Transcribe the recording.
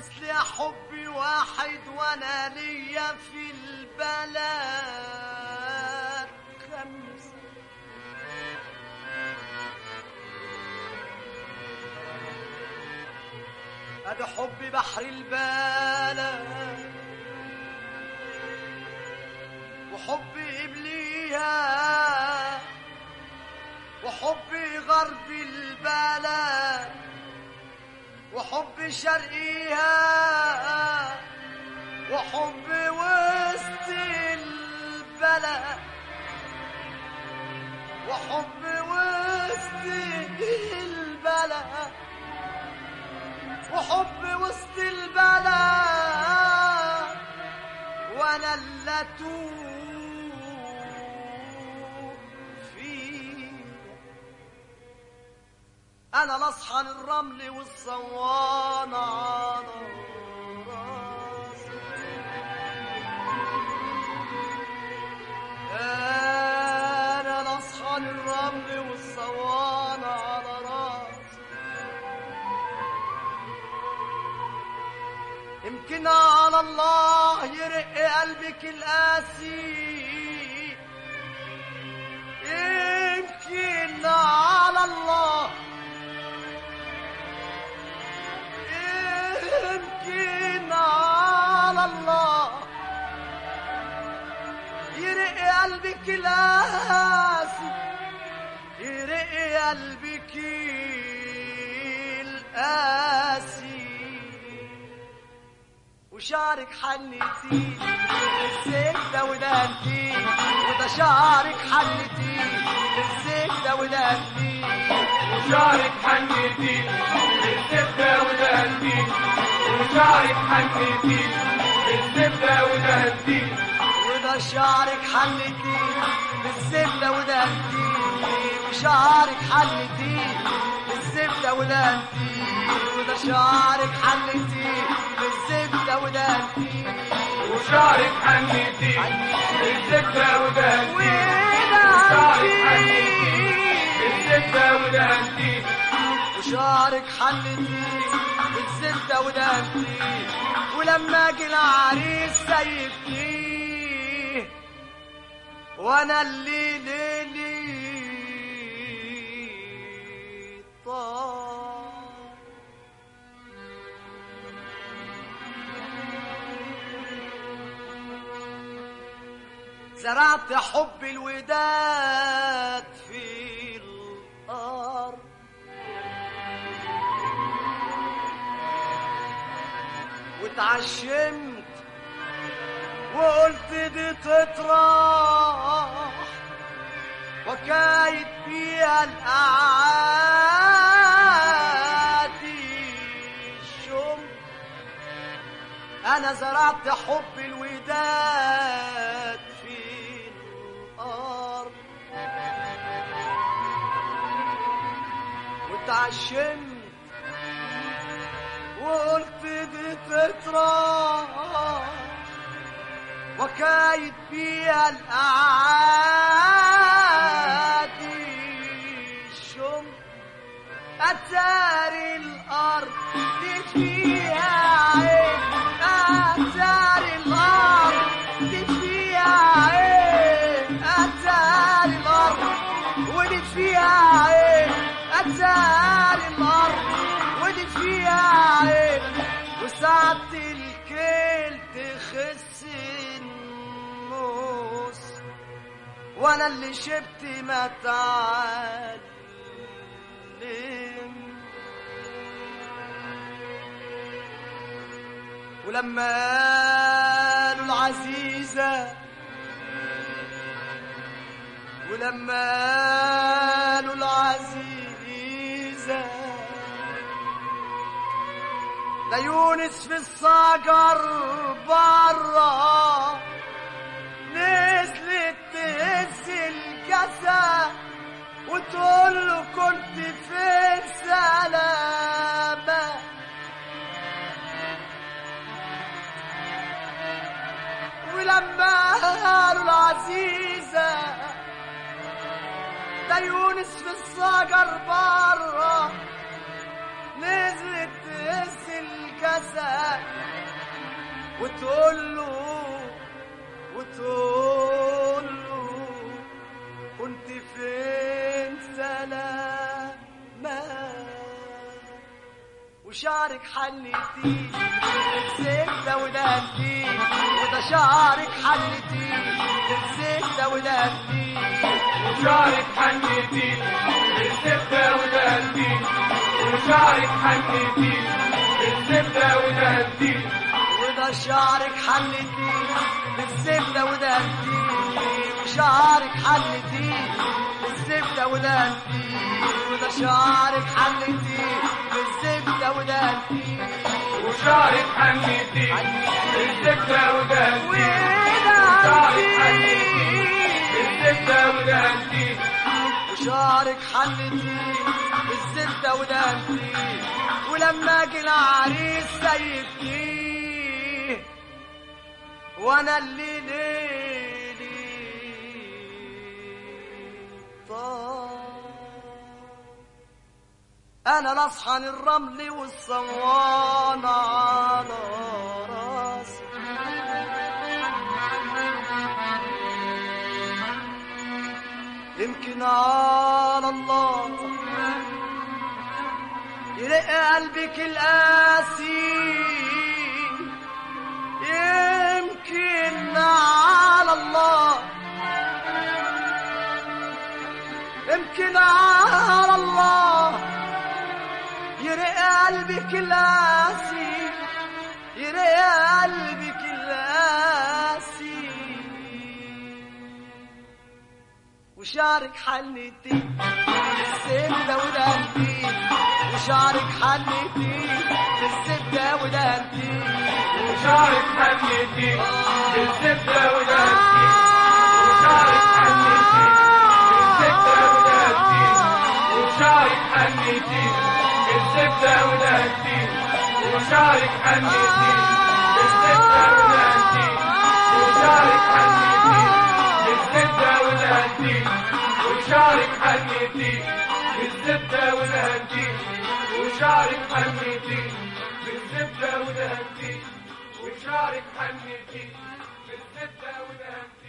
اصل يا حبي واحد وانا ليا في البلد خمسة ادي حبي بحر البلد وحبي قبليها وحبي غرب البلد وحب شرقيها وحب وسط البلد وحب وسط البلد وحب وسط البلد وانا اللي اتوه فيه انا الاصحى للرمل والصوانة على راسي انا الاصحى للرمل والصوانة على راسي يمكن على الله يرق قلبك القاسي يمكن على الله يمكن على الله يرق قلبك القاسي يرق قلبك القاسي وشعرك حنتي الزبدة ودهنتي وده شعرك حنتي الزبدة ودهنتي وشعرك حنيتي بالزبدة ودهنتي وشعرك حنيتي بالزبدة ودهنتي وده شعرك حنتي بالزبدة ودهنتي وشعرك حنتي بالزبدة ودهنتي وده شعرك حنتي بالزبدة ودهنتي وشعرك حنيتي بالزبدة ودهنتي وشعرك حنيتي بالزبدة ودهنتي وشعرك حنتي بالزبدة ودهنتي ولما اجي العريس سيبتيه وانا اللي ليلي طار زرعت حب الوداد في الأرض واتعشمت وقلت دي تطرح وكايد بيها الأعادي الشم أنا زرعت حب الوداد في الأرض واتعشمت وقلت دي تطرح وكايد بيها الأعادي الشم أتاري الأرض دي فيها عين أتاري الأرض دي فيها عين أتاري الأرض ودي فيها عين أتاري الأرض ودي فيها عين وساعة الكيل تخس النص وانا اللي شبت ما تعلم ولما قالوا العزيزة ولما قالوا العزيزة ده يونس في الصقر برا نزلت تهز الكسا وتقول له كنت فين سلامة ولما قالوا العزيزة ده يونس في الصقر برا نزلت تهز الكسا ناسك وتقول له وتقول له كنت فين سلامة وشعرك حلتي الزبدة ودهنتي وده شعرك حلتي الزبدة ودهنتي وشعرك حنيتي بالزبدة ودهنتي وشعرك حنيتي بالزبدة ودهنتي وده شعرك حلتي بالزبدة ودهنتي وشعرك حلتي بالزبدة ودهنتي وده شعرك حلتي بالزبدة ودهنتي وشعرك حنيتي بالزبدة ودهنتي بالزبدة ودهنتي وشعرك حلتي بالزبدة ودهنتي ولما جه العريس سيبتيه وانا اللي ليلي طار انا الاصحن الرمل والصوان على راسي يمكن على الله يرق قلبك القاسي يمكن على الله يمكن على الله يرق قلبك القاسي يرق قلبك القاسي وشعرك حنتي بالزبدة ودهنتي وشعرك حنتي بالزبدة ودهنتي وشعرك حنيتي بالزبدة ودهنتي وشعرك حنيتي بالزبدة ودهنتي وشعرك حنيتي بالزبدة ودهنتي وشعرك حنيتي بالزبدة ودهنتي وشعرك حنيتي بالزبدة ودهنتي وشعرك حنيتي بالزبدة ودهنتي وشعرك حنيتي بالزبدة ودهنتي وشعرك حنيتي بالزبدة ودهنتي